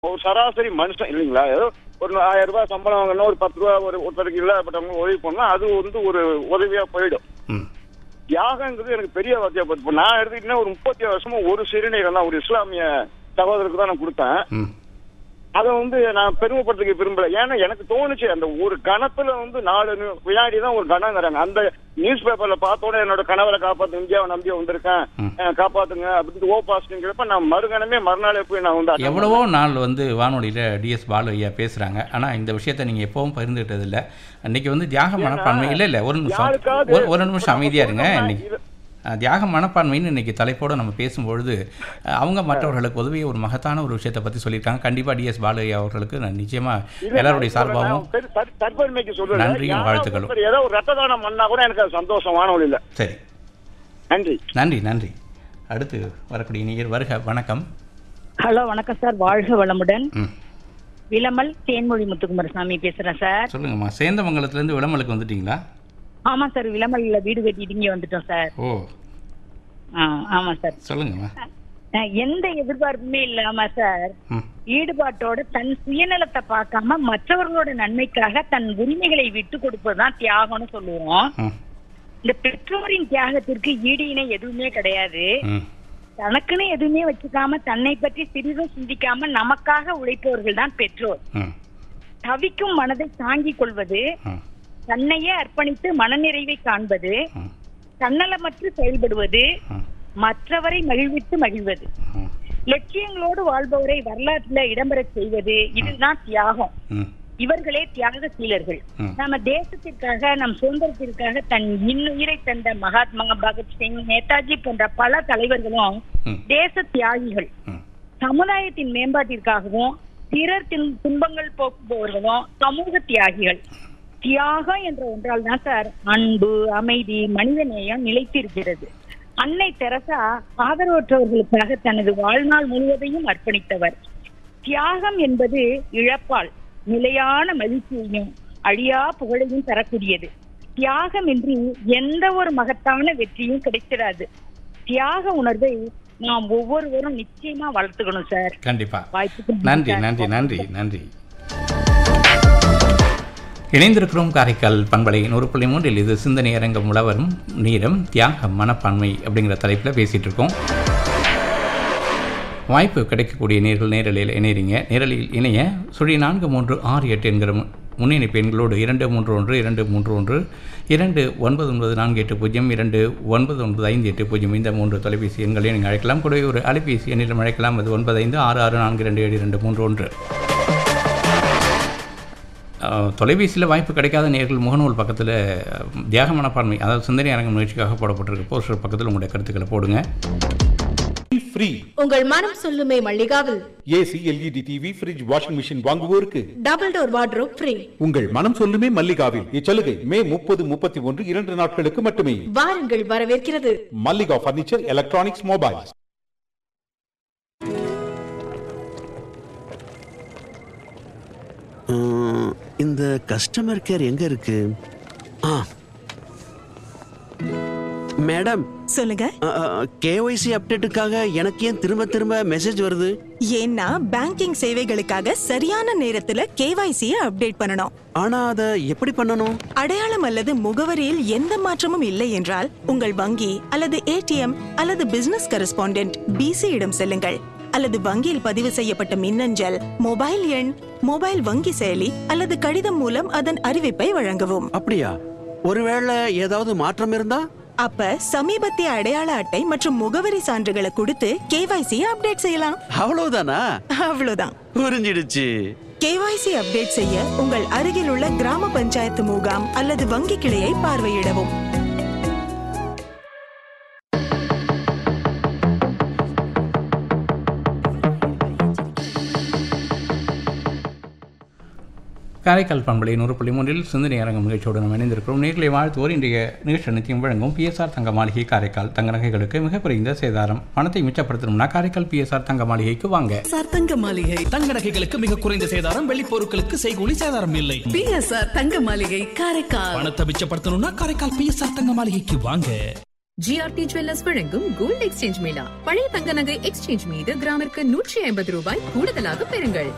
ஒரு சராசரி மனுஷன் இல்லைங்களா ஏதோ ஒரு ஆயிரம் ரூபாய் சம்பளம் வாங்கணும் ஒரு பத்து ரூபா ஒரு ஒருத்தருக்கு இல்லாதப்பட்டவங்க உதவி பண்ணா அது வந்து ஒரு உதவியா போயிடும் ம் தியாகங்கிறது எனக்கு பெரிய வார்த்தையா போச்சு இப்போ நான் எடுத்துக்கிட்டேன்னா ஒரு முப்பத்தி ஏழு வருஷமா ஒரு சிறுநீரை தான் ஒரு இஸ்லாமிய சகோதரருக்கு தான் நான் கொடுத்தேன் ம் அதை வந்து நான் பெருமைப்படுத்திக்க விரும்பல ஏன்னா எனக்கு தோணுச்சு அந்த ஒரு கணத்துல வந்து நாலு நி- வினாடி தான் ஒரு கணங்கிறாங்க அந்த நியூஸ் பேப்பர்ல பார்த்தோன்னே என்னோட கணவரை காப்பாத்து இந்தியாவை நம்பி வந்திருக்கேன் ம். அஹ் காப்பாத்துங்க அப்படின்னு ஓ பாசிட்டிங்கிறப்ப நான் மறுகணமே மறுநாளே போய் நான் வந்து attend எவ்வளவோ நாள் வந்து வானொலியில் டிஎஸ் பாலு ஐயா பேசுகிறாங்க ஆனால் இந்த விஷயத்தை நீங்கள் எப்பவும் பகிர்ந்துக்கிட்டது இல்லை அன்னைக்கு வந்து தியாக மனப்பான்மை இல்லை இல்லை ஒரு நிமிஷம் யாருக்காவது ஒரு ஒரு நிமிஷம் அமைதியாக இருங்க நம்ம இன்னைக்கு இது- அஹ், தியாக மனப்பான்மைன்னு இன்னைக்கு தலைப்போடு நம்ம பேசும்பொழுது அஹ், அவங்க மற்றவர்களுக்கு உதவிய ஒரு மகத்தான ஒரு விஷயத்தை பற்றி சொல்லியிருக்காங்க கண்டிப்பாக டிஎஸ் பாலு ஐயா அவர்களுக்கு நான் நிச்சயமாக இல்ல, எல்லாருடைய நான் சார்பாகவும் நான் பெரு- தற்- தற்பெருமைக்கு சொல்றேன் நன்றியும் யாராவது வாழ்த்துக்களும். ஒருத்தர் ஏதோ ஒரு ரத்த தானம் பண்ணா கூட எனக்கு அது சந்தோஷம் வானொலியில சரி நன்றி நன்றி நன்றி அடுத்து வரக்கூடிய நீர் வருக வணக்கம் ஹலோ வணக்கம் சார் வாழ்க வளமுடன் ம் விளமல் தேன்மொழி முத்துக்குமாரசாமி பேசுறேன் சார் சொல்லுங்கம்மா சேந்தமங்கலத்துலேருந்து விளம்பலுக்கு வந்துட்டீங்களா ஆமா சார் விளமல்ல வீடு கட்டிட்டு இங்க வந்துட்டோம் சார் ஓ ஆ, ஆமா சார் சொல்லுங்கம்மா அஹ், எந்த எதிர்பார்ப்புமே இல்லாம சார் ம் ஈடுபாட்டோட தன் சுயநலத்தை பார்க்காம மற்றவர்களோட நன்மைக்காக தன் உரிமைகளை விட்டு கொடுப்பதுதான் தியாகம்னு சொல்லுவோம் ம் இந்த பெற்றோரின் தியாகத்திற்கு ஈடு இணை எதுவுமே கிடையாது ம் தனக்குன்னு எதுவுமே வச்சுக்காம தன்னை பற்றி சிறிதும் சிந்திக்காம நமக்காக உழைப்பவர்கள் தான் பெற்றோர் ம் தவிக்கும் மனதை தாங்கிக் கொள்வது ம் தன்னையே அர்ப்பணித்து மனநிறைவை காண்பது ம் தன்னலமற்று செயல்படுவது ம் மற்றவரை மகிழ்வித்து மகிழ்வது ம் லட்சியங்களோடு வாழ்பவரை வரலாற்றுல இடம்பெறச் செய்வது இதுதான் தியாகம் ம் இவர்களே தியாகசீலர்கள் ம். நம்ம தேசத்திற்காக நம் சுதந்திரத்திற்காக தன் இன்னுயிரை தந்த மகாத்மா பகத்சிங் நேதாஜி போன்ற பல தலைவர்களும் ம். தேச தியாகிகள் ம் சமுதாயத்தின் மேம்பாட்டிற்காகவும் பிறர் துன்- துன்பங்கள் போக்குபவர்களும் சமூக தியாகிகள் தியாகம் என்ற ஒன்றால் தான் சார் அன்பு அமைதி மனிதநேயம் நிலைத்திருக்கிறது அன்னை தெரசா ஆதரவற்றவர்களுக்காக தனது வாழ்நாள் முழுவதையும் அர்ப்பணித்தவர் தியாகம் என்பது இழப்பால் நிலையான மகிழ்ச்சியையும் அழியா புகழையும் தரக்கூடியது தியாகமின்றி எந்த ஒரு மகத்தான வெற்றியும் கிடைச்சிடாது தியாக உணர்வை நாம் ஒவ்வொருவரும் நிச்சயமா வளர்த்துக்கணும் சார் கண்டிப்பா வாய்ப்புக்கு நன்றி நன்றி நன்றி நன்றி இணைந்திருக்கிறோம் காரைக்கால் பண்பலை நூறு புள்ளி மூன்றில் இது சிந்தனை அரங்கம் உழவரும் நீரம் தியாக மனப்பான்மை அப்படிங்கிற தலைப்பில் பேசிகிட்டு இருக்கோம் வாய்ப்பு கிடைக்கக்கூடிய நேர்கள் நேரலையில் இணையறீங்க நேரலில் இணைய சுழி நான்கு மூன்று ஆறு எட்டு என்கிற மு- முன்னிணைப்பு எண்களோடு இரண்டு மூன்று ஒன்று இரண்டு மூன்று ஒன்று இரண்டு ஒன்பது ஒன்பது நான்கு எட்டு பூஜ்ஜியம் இரண்டு ஒன்பது ஒன்பது ஐந்து எட்டு பூஜ்ஜியம் இந்த மூன்று தொலைபேசி எண்களையும் நீங்கள் அழைக்கலாம் கூடவே ஒரு அலைபேசி எண்ணிலும் அழைக்கலாம் அது ஒன்பது ஐந்து ஆறு ஆறு நான்கு ரெண்டு ஏழு இரண்டு மூன்று ஒன்று தொலைபேசியில் வாய்ப்பு கிடைக்காத நேர்கள் முகநூல் பக்கத்தில் தியாக மனப்பான்மை அதாவது சிந்தனை அரங்கம் நிகழ்ச்சிக்காக போடப்பட்டிருக்க போஸ்டர் பக்கத்தில் உங்களுடைய கருத்துக்களை போடுங்க ஃப்ரீ உங்கள் மனம் சொல்லுமே மல்லிகாவில் AC LED TV fridge washing machine வாங்குவோருக்கு டபுள் டோர் வார்ட்ரோப் ஃப்ரீ உங்கள் மனம் சொல்லுமே மல்லிகாவில் இச்சலுகை மே முப்பது முப்பத்தி ஒன்று இரண்டு நாட்களுக்கு மட்டுமே வாருங்கள் வரவேற்கிறது மல்லிகா பர்னிச்சர் எலக்ட்ரானிக்ஸ் மொபைல்ஸ் உம், இந்த கஸ்டமர் கேர் எங்க இருக்கு ஆ மேடம் சொல்லுங்க கேஒய்சி அப்டேட்டுக்காக எனக்கு ஏன் திரும்ப திரும்ப மெசேஜ் வருது ஏன்னா பேங்கிங் சேவைகளுக்காக சரியான நேரத்துல கேவைசியை அப்டேட் பண்ணணும் ஆனா அதை எப்படி பண்ணணும் அடையாளம் அல்லது முகவரியில் எந்த மாற்றமும் இல்லை என்றால் உங்கள் வங்கி அல்லது ஏடிஎம் அல்லது பிசினஸ் கரஸ்பாண்டென்ட் பிசி இடம் செல்லுங்கள் அல்லது வங்கியில் பதிவு செய்யப்பட்ட மின்னஞ்சல் மொபைல் எண் மொபைல் வங்கி செயலி அல்லது கடிதம் மூலம் அதன் அறிவிப்பை வழங்கவும் அப்படியா ஒருவேளை ஏதாவது மாற்றம் இருந்தா அப்ப சமீபத்திய அடையாள அட்டை மற்றும் முகவரி சான்றுகளை கொடுத்து கேவைசியை அப்டேட் செய்யலாம் அவ்வளவுதானா அவ்வளவுதான் புரிஞ்சிடுச்சு கேவைசி அப்டேட் செய்ய உங்கள் அருகில் உள்ள கிராம பஞ்சாயத்து முகாம் அல்லது வங்கி கிளையை பார்வையிடவும் காரைக்கால் பண்பலை நூறு புள்ளி மூன்றில் சிந்தனை அரங்கம் நிகழ்ச்சியோடு நாம் இணைந்திருக்கிறோம் நேர்களை வாழ்த்துவோர் இன்றைய நிகழ்ச்சி அனைத்தையும் வழங்கும் பிஎஸ்ஆர் தங்க மாளிகை காரைக்கால் தங்க நகைகளுக்கு மிக குறைந்த சேதாரம் பணத்தை மிச்சப்படுத்தணும்னா காரைக்கால் பிஎஸ்ஆர் தங்க மாளிகைக்கு வாங்க தங்க மாளிகை தங்க நகைகளுக்கு மிக குறைந்த சேதாரம் வெள்ளி பொருட்களுக்கு செய்கூலி சேதாரம் இல்லை பிஎஸ்ஆர் தங்க மாளிகை காரைக்கால் பணத்தை மிச்சப்படுத்தணும்னா காரைக்கால் பிஎஸ்ஆர் தங்க மாளிகைக்கு வாங்க ஜிஆர்டி ஜுவல்லர்ஸ் வழங்கும் கோல்ட் எக்ஸ்சேஞ்ச் மேளா பழைய தங்க நகை எக்ஸ்சேஞ்ச் மீது கிராமிற்கு நூற்றி ஐம்பது ரூபாய் கூடுதலாக பெறுங்கள்